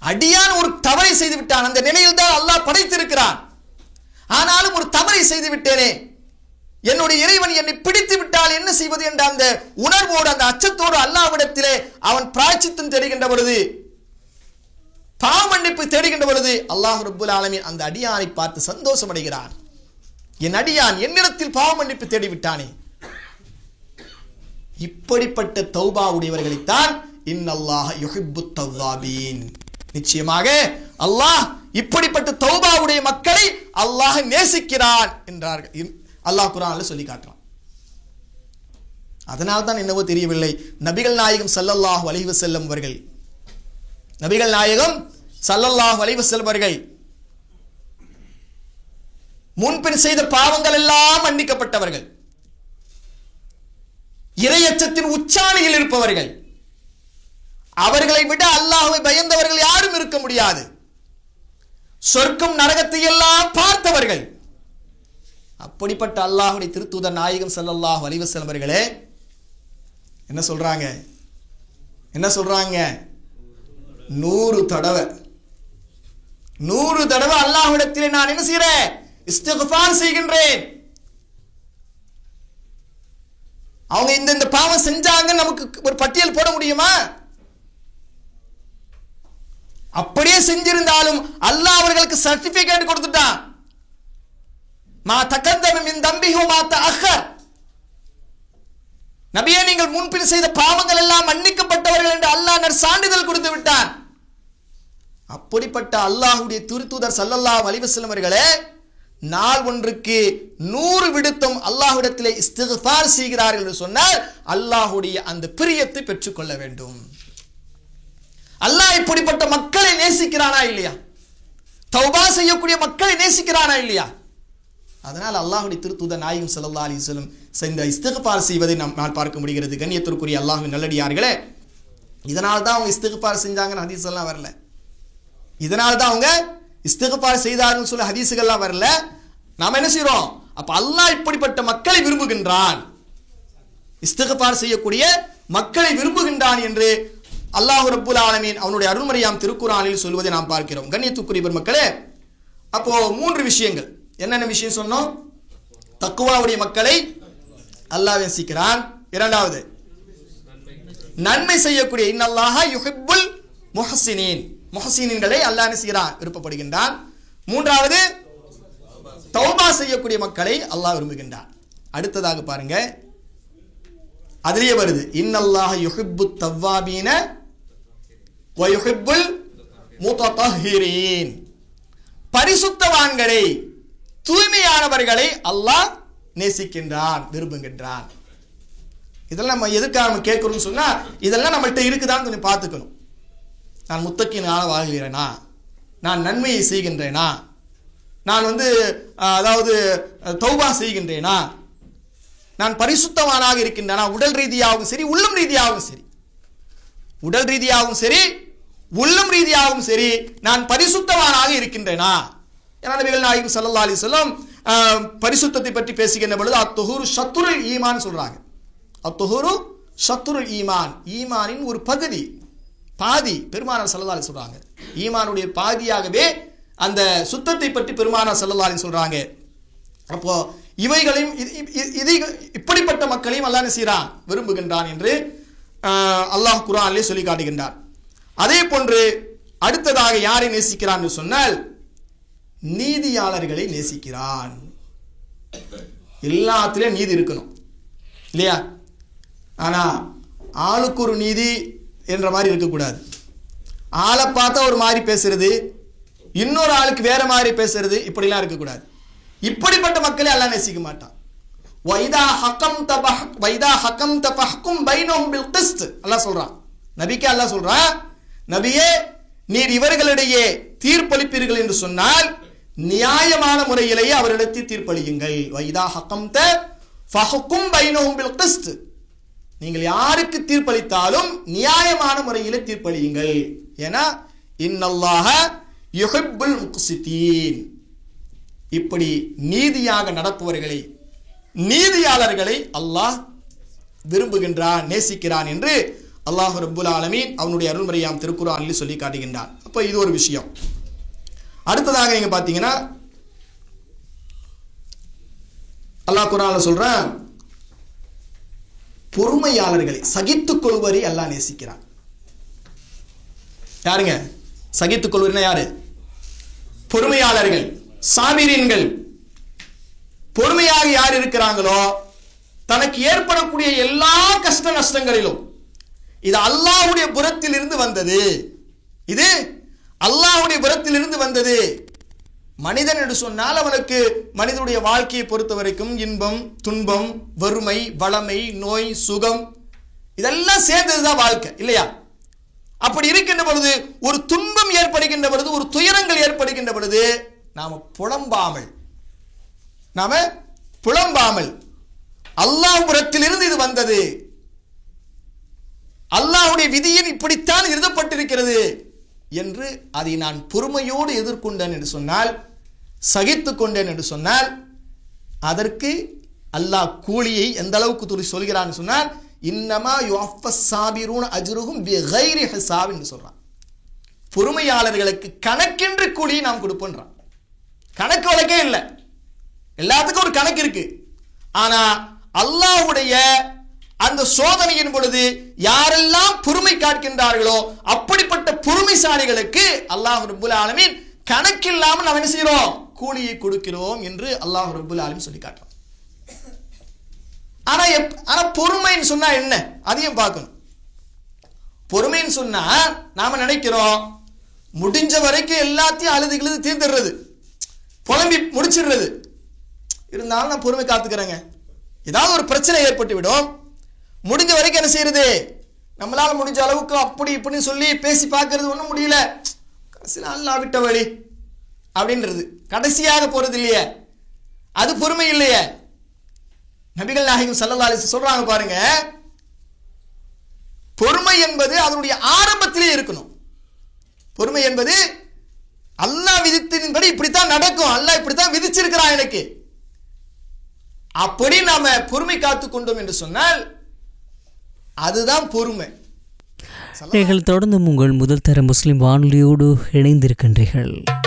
அடியான் ஒரு தவறை செய்து விட்டான் அந்த நிலையில் தான் அல்லாஹ் படைத்திருக்கிறான் ஆனாலும் ஒரு தவறை செய்து விட்டேனே என்னுடைய இறைவன் என்னை பிடித்து விட்டால் என்ன செய்வது என்ற அந்த உணர்வோடு அந்த அச்சத்தோடு அல்லாவிடத்திலே அவன் பிராய்ச்சித்தம் தேடுகின்ற பொழுது பாவ மன்னிப்பு தேடுகின்ற பொழுது அல்லாஹ் ரப்புல் ஆலமீன் அந்த அடியானை பார்த்து சந்தோஷம் அடைகிறான் என் அடியான் என்னிடத்தில் பாவ மன்னிப்பு தேடிவிட்டானே இப்படிப்பட்ட தௌபா உடையவர்களைத்தான் இன்னல்லாஹ் யுஹிப்பு தவ்வாபீன் நிச்சயமாக அல்லாஹ் இப்படிப்பட்ட தௌபாவுடைய மக்களை அல்லாஹ் நேசிக்கிறான் என்றார்கள் இன்- அல்லாஹ் குரான்ல சொல்லி காட்டுறான் அதனால் தான் என்னவோ தெரியவில்லை நபிகள் நாயகம் ஸல்லல்லாஹு அலைஹி வஸல்லம் அவர்கள் நபிகள் நாயகம் ஸல்லல்லாஹு அலைஹி வஸல்லம் அவர்கள் முன்பின் செய்த பாவங்கள் எல்லாம் மன்னிக்கப்பட்டவர்கள் இரையச்சத்தின் உச்சாணியில் இருப்பவர்கள் அவர்களை விட அல்லாஹ்வை பயந்தவர்கள் யாரும் இருக்க முடியாது சொர்க்கம் நரகத்தை எல்லாம் பார்த்தவர்கள் அப்படிப்பட்ட அல்லாஹ்வுடைய திருத்தூதர் நாயகம் ஸல்லல்லாஹு அலைஹி வஸல்லம் அவர்களே என்ன சொல்றாங்க என்ன சொல்றாங்க நூறு தடவை நூறு தடவை அல்லாஹ்விடத்திலே நான் என்ன செய்கிறேன் இஸ்திக்ஃபார் செய்கின்றேன் அவங்க இந்த இந்த பாவம் செஞ்சாங்க நமக்கு ஒரு பட்டியல் போட முடியுமா அப்படியே செஞ்சிருந்தாலும் அல்லாஹ் அவர்களுக்கு சர்டிபிகேட் கொடுத்துட்டான் மா தக்கந்தம் மின் தம்பிஹு மா தஅக்கர் நபியே நீங்கள் முன்பின் செய்த பாவங்கள் எல்லாம் மன்னிக்கப்பட்டவர்கள் என்று அல்லாஹ் நற் சான்றிதழ் கொடுத்து விட்டான் அப்படிப்பட்ட அல்லாஹ்வுடைய திருத்தூதர் ஸல்லல்லாஹு அலைஹி வஸல்லம் அவர்களே நாள் ஒன்றுக்கு நூறு விடுத்தம் அல்லாஹ்விடத்திலே இஸ்திக்ஃபார் செய்கிறார்கள் என்று சொன்னால் அல்லாஹ்வுடைய அந்த பிரியத்தை பெற்றுக்கொள்ள வேண்டும் அல்லாஹ் இப்படிப்பட்ட மக்களை நேசிக்கிறானா இல்லையா தௌபா செய்யக்கூடிய மக்களை நேசிக்கிறானா இல்லையா அதனால் அல்லாஹ்வுடைய திருத்தூதர் நாயகம் ஸல்லல்லாஹு அலைஹி வஸல்லம் இந்த இஸ்திக்ஃபார் செய்வதை நாம் நான் பார்க்க முடிகிறது கண்ணியத்திற்குரிய அல்லாஹ்வின் நல்லடியார்களே இதனால தான் அவங்க இஸ்திக்ஃபார் செஞ்சாங்கன்னு ஹதீஸ் எல்லாம் வரல இதனால தான் அவங்க இஸ்திக்ஃபார் செய்தார்கள் சொல்ல ஹதீஸுகள்லாம் வரல நாம என்ன செய்றோம் அப்ப அல்லாஹ் இப்படிப்பட்ட மக்களை விரும்புகின்றான் இஸ்திக்ஃபார் செய்யக்கூடிய மக்களை விரும்புகின்றான் என்று அல்லாஹ் ரப்புல் ஆலமீன் அவனுடைய அருள்மறையாம் திருக்குறானில் சொல்வதை நாம் பார்க்கிறோம் கண்ணியத்துக்குரிய பெருமக்களே அப்போ மூன்று விஷயங்கள் என்னென்ன விஷயம் சொன்னோம் தக்குவாவுடைய மக்களை அல்லாஹ் நேசிக்கிறான் இரண்டாவது நன்மை செய்யக்கூடிய இன்னல்லாஹ யுஹிப்புல் முஹசினீன் முஹசினீன்களை அல்லாஹ் என்ன செய்கிறான் விருப்பப்படுகின்றான் மூன்றாவது தௌபா செய்யக்கூடிய மக்களை அல்லாஹ் விரும்புகின்றான் அடுத்ததாக பாருங்க அதிலேயே வருது இன்னல்லாஹ யுஹிப்பு தவ்வாபீன வ யுஹிப்புல் முத்தஹிரீன் பரிசுத்தவான்களை தூய்மையானவர்களை அல்லாஹ் நேசிக்கின்றான் விரும்புகின்றான் இதெல்லாம் நம்ம எதுக்காக நம்ம கேட்கணும்னு சொன்னா இதெல்லாம் நம்மள்ட்ட இருக்குதான்னு கொஞ்சம் பார்த்துக்கணும் நான் முத்தக்கினால வாழ்கிறேனா நான் நன்மையை செய்கின்றேனா நான் வந்து அஹ், அதாவது அஹ், தௌபா செய்கின்றேனா நான் பரிசுத்தவானாக இருக்கின்றேனா உடல் ரீதியாகவும் சரி உள்ளம் ரீதியாகவும் சரி உடல் ரீதியாகவும் சரி உள்ளம் ரீதியாகவும் சரி நான் பரிசுத்தவானாக இருக்கின்றேனா ஏன்னா நபிகள் நாயகம் ஸல்லல்லாஹு அலைஹி வஸல்லம் அஹ், பரிசுத்தத்தை பற்றி பேசுகின்ற பொழுது அத்துஹூரு ஷத்துருல் ஈமான் சொல்றாங்க அத்துஹூரு ஷத்துருல் ஈமான் ஈமானின் ஒரு பகுதி பாதி பெருமானார் ஸல்லல்லாஹு அலைஹி சொல்றாங்க ஈமானுடைய பாதியாகவே அந்த சுத்தத்தை பற்றி பெருமானார் ஸல்லல்லாஹு அலைஹி சொல்றாங்க அப்போ இவைகளையும் இது- இது- இது இப்படிப்பட்ட மக்களையும் அல்லாஹ் என்ன செய்கிறான் விரும்புகின்றான் என்று ஆஹ், அல்லாஹ் குரானிலே சொல்லி காட்டுகின்றார் அதே போன்று அடுத்ததாக யாரை நேசிக்கிறான் என்று சொன்னால் நீதியாளர்களை நேசிக்கிறான் எல்லாத்திலையும் நீதி இருக்கணும் இல்லையா ஆனா ஆளுக்கு ஒரு நீதி என்ற மாதிரி இருக்கக்கூடாது ஆளை பார்த்தா ஒரு மாதிரி பேசுறது இன்னொரு ஆளுக்கு வேற மாதிரி பேசுறது இப்படிலாம் இருக்கக்கூடாது இப்படிப்பட்ட மக்களை எல்லாம் நேசிக்க மாட்டான் வைதா ஹக்கம் தபஹ் வைதா ஹக்கம் தபஹ்கும் பைனஹும் பில் கிஸ்த் அல்லாஹ் சொல்றான் நபிக்கு அல்லாஹ் சொல்றான் நபியே நீர் இவர்களிடையே தீர்ப்பளிப்பீர்கள் என்று சொன்னால் நியாயமான முறையிலேயே அவர்களிடத்தில் தீர்ப்பளியுங்கள் வைதா ஹக்கம் த ஃபஹ்கும் பைனஹும் பில் கிஸ்த் நீங்கள் யாருக்கு தீர்ப்பளித்தாலும் நியாயமான முறையில் தீர்ப்பளியுங்கள் ஏன்னா இன்னல்லாஹ யுஹிப்புல் முக்சிதீன் இப்படி நீதியாக நடப்பவர்களை நீதியாளர்களை அல்லாஹ் விரும்புகின்றான் நேசிக்கிறான் என்று அல்லாஹ் ரப்புல் ஆலமீன் அவனுடைய அருள்மறையாம் திருக்குறானில் சொல்லி காட்டுகின்றான் அப்போ இது ஒரு விஷயம் அடுத்ததாக நீங்க பார்த்தீங்கன்னா அல்லாஹ் குரான்ல சொல்றான் பொறுமையாளர்களை சகித்துக் கொள்வரை அல்லாஹ் நேசிக்கிறான் யாருங்க சகித்துக் கொள்வதுன்னா யாரு பொறுமையாளர்கள் சாபிரியன்கள் பொறுமையாக யார் இருக்கிறாங்களோ தனக்கு ஏற்படக்கூடிய எல்லா கஷ்ட நஷ்டங்களிலும் இது அல்லாஹ்வுடைய புறத்தில் இருந்து வந்தது இது அல்லாஹ்வுடைய புறத்தில் இருந்து வந்தது மனிதன் என்று சொன்னால் அவனுக்கு மனிதனுடைய வாழ்க்கையை பொறுத்த வரைக்கும் இன்பம் துன்பம் வறுமை வளமை நோய் சுகம் இதெல்லாம் சேர்ந்ததுதான் வாழ்க்கை இல்லையா அப்படி இருக்கின்ற பொழுது ஒரு துன்பம் ஏற்படுகின்ற பொழுது ஒரு துயரங்கள் ஏற்படுகின்ற பொழுது நாம புலம்பாமல் நாம புலம்பாமல் அல்லாஹ் புறத்திலிருந்து இது வந்தது அல்லாஹ்வுடைய விதியில் இப்படித்தான் எழுதப்பட்டிருக்கிறது என்று அதை நான் பொறுமையோடு எதிர்கொண்டேன் என்று சொன்னால் சகித்துக் கொண்டேன் என்று சொன்னால் அதற்கு அல்லாஹ் கூலியை எந்த அளவுக்கு துணி சொல்கிறான்னு சொன்னால் இன்னமா யுவஃபஸ் சாபிரூன் அஜ்ருஹும் பிகைரி ஹிசாப் என்று சொல்றான் பொறுமையாளர்களுக்கு கணக்கின்றி கூலியை நாம் கொடுப்போன்றான் கணக்கு வழக்கே இல்லை எல்லாத்துக்கும் ஒரு கணக்கு இருக்கு ஆனா அல்லாஹ்வுடைய அந்த சோதனையின் பொழுது யாரெல்லாம் பொறுமை காட்கின்றார்களோ அப்படிப்பட்ட பொறுமைசாலிகளுக்கு அல்லாஹ் ரப்புல் ஆலமீன் கணக்கில்லாமல் நாம் என்ன செய்கிறோம் கூலியை கொடுக்கிறோம் என்று அல்லாஹ் ரப்புல் ஆலமீன் சொல்லி காட்டுறோம் ஆனா எப் ஆனா பொறுமைன்னு சொன்னா என்ன அதையும் பார்க்கணும் பொறுமைன்னு சொன்னா நாம நினைக்கிறோம் முடிஞ்ச வரைக்கும் எல்லாத்தையும் அழுது கிழுது தீர்ந்துடுறது புலம்பி முடிச்சிடுறது இருந்தாலும் நான் பொறுமை காத்துக்கிறேங்க ஏதாவது ஒரு பிரச்சனை ஏற்பட்டு விடும் முடிஞ்ச வரைக்கும் என்ன செய்யறது நம்மளால முடிஞ்ச அளவுக்கு அப்படி இப்படின்னு சொல்லி பேசி பார்க்கறது ஒன்றும் முடியல கடைசியில் அல்லா விட்ட வழி அப்படின்றது கடைசியாக போறது இல்லையே அது பொறுமை இல்லையே நபிகள் நாயகம் சல்லல்லா அலிஸ் சொல்றாங்க பாருங்க பொறுமை என்பது அதனுடைய ஆரம்பத்திலே இருக்கணும் பொறுமை என்பது அல்லாஹ் விதித்தின்படி இப்படித்தான் நடக்கும் அல்லாஹ் இப்படித்தான் விதிச்சிருக்கிறான் எனக்கு அப்படி நாம பொறுமை காத்து கொண்டோம் என்று சொன்னால் அதுதான் பொறுமை நீங்கள் தொடர்ந்து உங்கள் முதல் தர முஸ்லிம் வானொலியோடு இணைந்திருக்கின்றீர்கள்